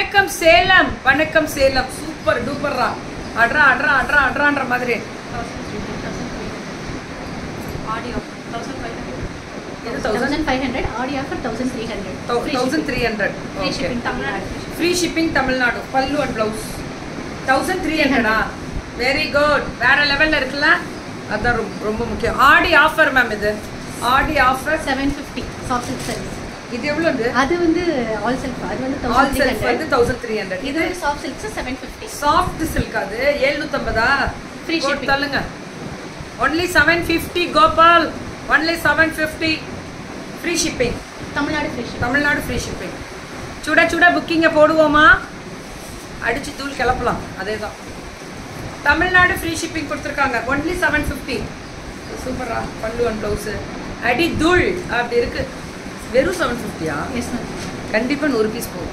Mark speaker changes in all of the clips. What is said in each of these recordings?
Speaker 1: வணக்கம் சேலம் வணக்கம் சேலம் சூப்பர் டூப்பர்ரா அட்ரா அட்ரா அட்ரா அட்ரான்ற மாதிரி
Speaker 2: ஆடியோ தௌசண்ட் ஃபைவ் ஹண்ட்ரட்
Speaker 1: இது தௌசண்ட்
Speaker 2: தௌசண்ட் ஃபைவ் ஹண்ட்ரட் ஆடியோ offer thousand three hundred
Speaker 1: thousand three hundred
Speaker 2: free shipping Tamil Nadu
Speaker 1: free shipping Tamil Nadu பல்லு அண்ட் ப்ளவுஸ் தௌசண்ட் த்ரீ ஹண்ட்ரடா வெரி குட் வேற லெவலில் இருக்குல்ல அதான் ரொம்ப ரொம்ப முக்கியம் ஆடி ஆஃபர் மேம் இது Aadi offer
Speaker 2: seven fifty soft silk service
Speaker 1: இது எவ்வளோ
Speaker 2: அது வந்து ஆல் செல்ஃப் அது வந்து
Speaker 1: ஆல்
Speaker 2: தௌசண்ட் த்ரீ
Speaker 1: செல்ஃப் வந்து
Speaker 2: ஹண்ட்ரட்
Speaker 1: தௌசண்ட் த்ரீ ஹண்ட்ரட்
Speaker 2: இது
Speaker 1: இது
Speaker 2: வந்து soft silks seven fifty
Speaker 1: soft silk அது ஏழ்நூத்தம்பதா
Speaker 2: Free
Speaker 1: போட்டு
Speaker 2: shipping.
Speaker 1: தள்ளுங்க only seven fifty Gopal only seven fifty free shipping
Speaker 2: Tamil Nadu free shipping
Speaker 1: Tamil Nadu free shipping சுட சுட புக்கிங்கை போடுவோமா அடிச்சு தூள் கிளப்பலாம் அதே தான் தமிழ்நாடு ஃப்ரீ ஷிப்பிங் கொடுத்துருக்காங்க ஒன்லி செவன் ஃபிஃப்டி சூப்பரா பல்லு ஒன் ப்ளவுஸு அடி தூள் அப்படி இருக்கு வெறும் செவன் ஃபிஃப்டியா
Speaker 2: எஸ் மேம்
Speaker 1: கண்டிப்பாக நூறு பீஸ் போகும்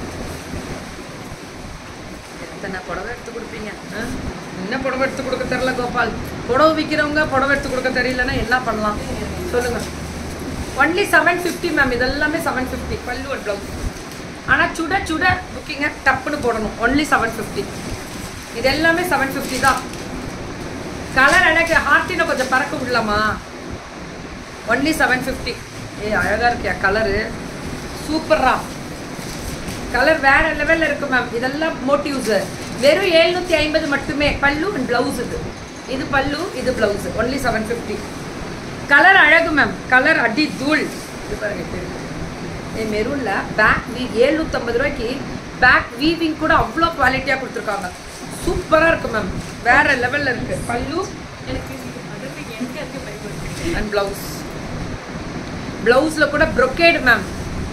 Speaker 1: எத்தனை புடவை எடுத்து கொடுப்பீங்க ஆ? என்ன புடவை எடுத்து கொடுக்க தெரியல கோபால் புடவை விற்கிறவங்க புடவை எடுத்து கொடுக்க தெரியலன்னா என்ன பண்ணலாம் சொல்லுங்க ஒன்லி செவன் ஃபிஃப்டி மேம் இதெல்லாமே செவன் ஃபிஃப்டி பல்லு ஒரு ப்ளவுஸ் ஆனால் சுட சுட புக்கிங்க டப்புன்னு போடணும் ஒன்லி செவன் ஃபிஃப்டி இது எல்லாமே செவன் ஃபிஃப்டி தான் கலர் எனக்கு ஹார்ட்டினை கொஞ்சம் பறக்க விடலாமா ஒன்லி செவன் ஃபிஃப்டி ஏய் அழகாக இருக்கியா கலரு சூப்பரா கலர் வேற லெவலில் இருக்கு மேம் இதெல்லாம் மோட்டிவ்ஸ் வெறும் எழுநூத்தி ஐம்பது மட்டுமே பல்லு அண்ட் பிளவுஸ் இது இது பல்லு இது blouse only seven fifty colour அழகு மேம் கலர் அடி தூள் இது பாருங்க எப்படி இருக்கு. ஏ மெரூன்ல பேக் வீ எழுநூத்தம்பது ரூபாய்க்கு பேக் வீவிங் கூட அவ்வளோ குவாலிட்டியாக கொடுத்துருக்காங்க சூப்பராக இருக்கு மேம் வேற லெவலில் இருக்கு பல்லு
Speaker 2: எனக்கு எனக்கு அதுக்கு பயப்படுது
Speaker 1: అండ్ బ్లౌజ్ బ్లౌజ్లో కూడా బ్రొకేడ్ మ్యామ్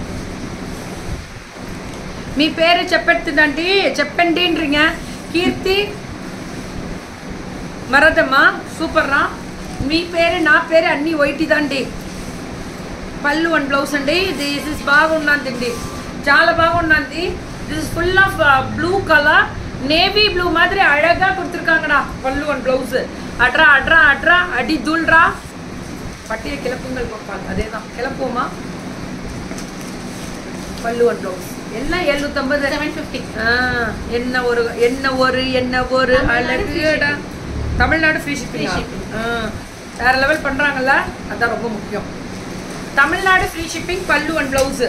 Speaker 1: మీ పేరు చెప్పెత్తుందండి చెప్పండిன்றீங்க కీర్తి మరదమ్మా సూపర్ రా మీ పేరు నా పేరు అన్నీ వైటిదండి పళ్ళు అండ్ బ్లౌజ్ అండి దిస్ ఇస్ బాగున్నదండి చాలా బాగున్నది this is full of blue colour navy blue மாதிரி அழகா கொடுத்துருக்காங்கடா பல்லு அண்ட் பிளவுஸ் அட்ரா அட்ரா அட்ரா அடி தூள்ரா பட்டிய கிளப்புங்கள் கோபால் அதே தான் கிளப்புவோமா பல்லு அண்ட் பிளவுஸ் எல்லாம் எழுநூத்தம்பது
Speaker 2: செவன் ஃபிஃப்டி
Speaker 1: ஆ, என்ன ஒரு என்ன ஒரு என்ன ஒரு
Speaker 2: தமிழ்நாடு free
Speaker 1: அழகுடா Tamil Nadu free
Speaker 2: Free
Speaker 1: shipping
Speaker 2: shipping.
Speaker 1: வேற லெவல் பண்றாங்கல்ல அதான் ரொம்ப முக்கியம் தமிழ்நாடு ஃப்ரீ ஷிப்பிங் பல்லு அண்ட் பிளவுஸ்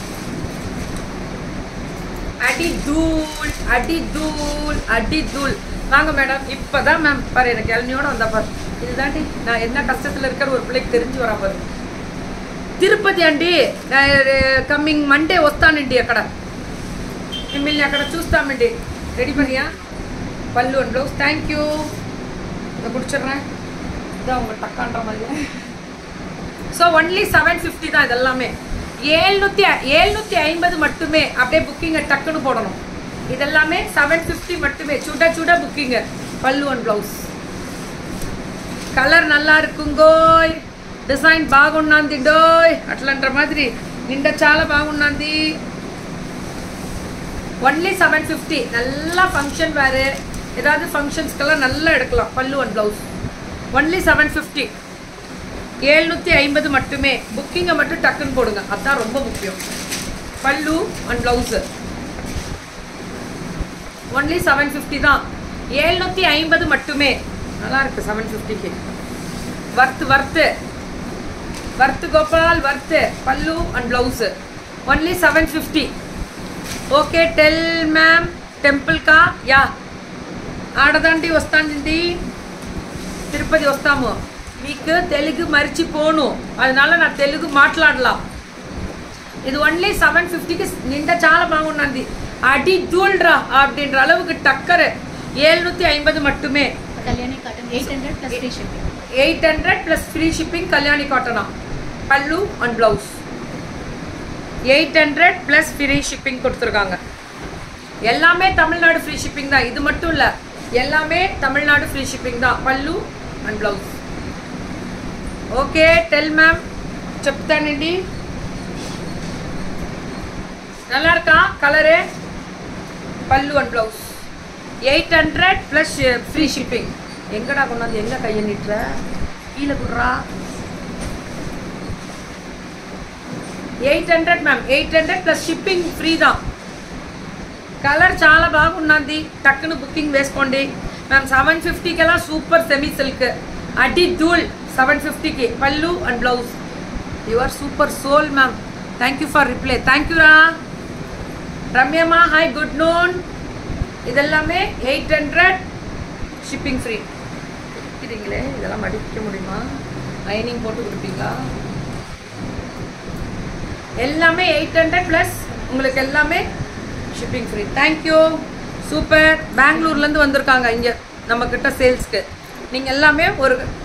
Speaker 1: அடி தூள் அடி தூள் அடி தூள் வாங்க மேடம் இப்பதான் மேம் பாரு எனக்கு இளநியோட வந்தா பாரு இதுதாண்டி நான் என்ன கஷ்டத்துல இருக்கிற ஒரு பிள்ளைக்கு தெரிஞ்சு வரா பாரு తిరుపతి అండి కమ్మింగ్ మండే వస్తానండి అక్కడ మిమ్మల్ని అక్కడ చూస్తామండి రెడీ பண்ணியா பல்லு அண்ட் ப்ளவுஸ் தேங்க்யூ இதை குடிச்சிடுறேன் இதான் உங்கள் டக்கான்ற மாதிரி ஸோ ஒன்லி செவன் ஃபிஃப்டி தான் இதெல்லாமே ஏழ்நூற்றி ஏழ்நூற்றி ஐம்பது மட்டுமே அப்படியே புக்கிங்கை டக்குன்னு போடணும் இதெல்லாமே செவன் ஃபிஃப்டி மட்டுமே சுட சுட புக்கிங்கு பல்லு அண்ட் ப்ளவுஸ் కలర్ నల్లా இருக்குங்கోయ్ డిజైన్ బాగున్నది డోయ్ అట్లంటార మాదిరి నిండా చాలా బాగున్నది ஒன்லி செவன் ஃபிஃப்டி நல்லா ஃபங்க்ஷன் வேறு ஏதாவது ஃபங்க்ஷன்ஸ்க்கெல்லாம் நல்லா எடுக்கலாம் பல்லு and blouse only seven fifty ஏழ்நூற்றி ஐம்பது மட்டுமே புக்கிங்கை மட்டும் டக்குன்னு போடுங்க அதுதான் ரொம்ப முக்கியம் பல்லு and blouse only seven fifty தான் ஏழ்நூற்றி ஐம்பது மட்டுமே நல்லா இருக்கு செவன் ஃபிஃப்டிக்கு worth worth worth Gopal worth பல்லு and blouse only seven fifty okay tell ma'am టెంపుల్కా యా ఆడదండి వస్తానండి తిరుపతి వస్తాము మీకు తెలుగు మర్చిపోను அதனால நான் తెలుగు మాట్లాడலாம் ఇది ఓన్లీ సెవెన్ ఫిఫ్టీకి నిండా చాలా బాగున్నది అడి దూల్రా அப்படின்ற அளவுக்கு டக்கரு ஏழ்நூற்றி ஐம்பது மட்டுமே
Speaker 2: Kalyani cotton eight hundred plus free shipping
Speaker 1: eight hundred plus free shipping Kalyani காட்டனா பல்லு and blouse eight hundred plus free shipping கொடுத்துருக்காங்க எல்லாமே தமிழ்நாடு ஃப்ரீ ஷிப்பிங் தான் இது மட்டும் இல்லை எல்லாமே தமிழ்நாடு ஃப்ரீ ஷிப்பிங் தான் పళ్ళు and blouse okay tell ma'am చెప్తానండి நல்லா இருக்கா கலரு பல்லு and blouse eight hundred plus free shipping எங்கடா கொண்டாந்து எங்கே கையை நிட்டுற கீழே குடுறா eight hundred ma'am eight hundred plus shipping free தான் కలర్ చాలా బాగున్నది టక్కును బుకింగ్ వేసుకోండి మ్యామ్ సెవెన్ ఫిఫ్టీకెలా సూపర్ సెమీ సిల్క్ అడి ధూల్ సెవెన్ ఫిఫ్టీకి పళ్ళు and blouse you are super soul ma'am thank you for reply thank you రా ரம்யம்மா ஹாய் குட் நூன் இதெல்லாமே எயிட் ஹண்ட்ரட் ஷிப்பிங் ஃப்ரீ இருக்கிறீங்களே இதெல்லாம் மடிக்க முடியுமா அயனிங் போட்டு கொடுப்பீங்களா எல்லாமே எயிட் ஹண்ட்ரட் ப்ளஸ் உங்களுக்கு எல்லாமே ஷிப்பிங் ஃப்ரீ தேங்க்யூ சூப்பர் பெங்களூர்லேருந்து வந்திருக்காங்க இங்கே நம்மக்கிட்ட சேல்ஸ்க்கு நீங்கள் எல்லாமே ஒரு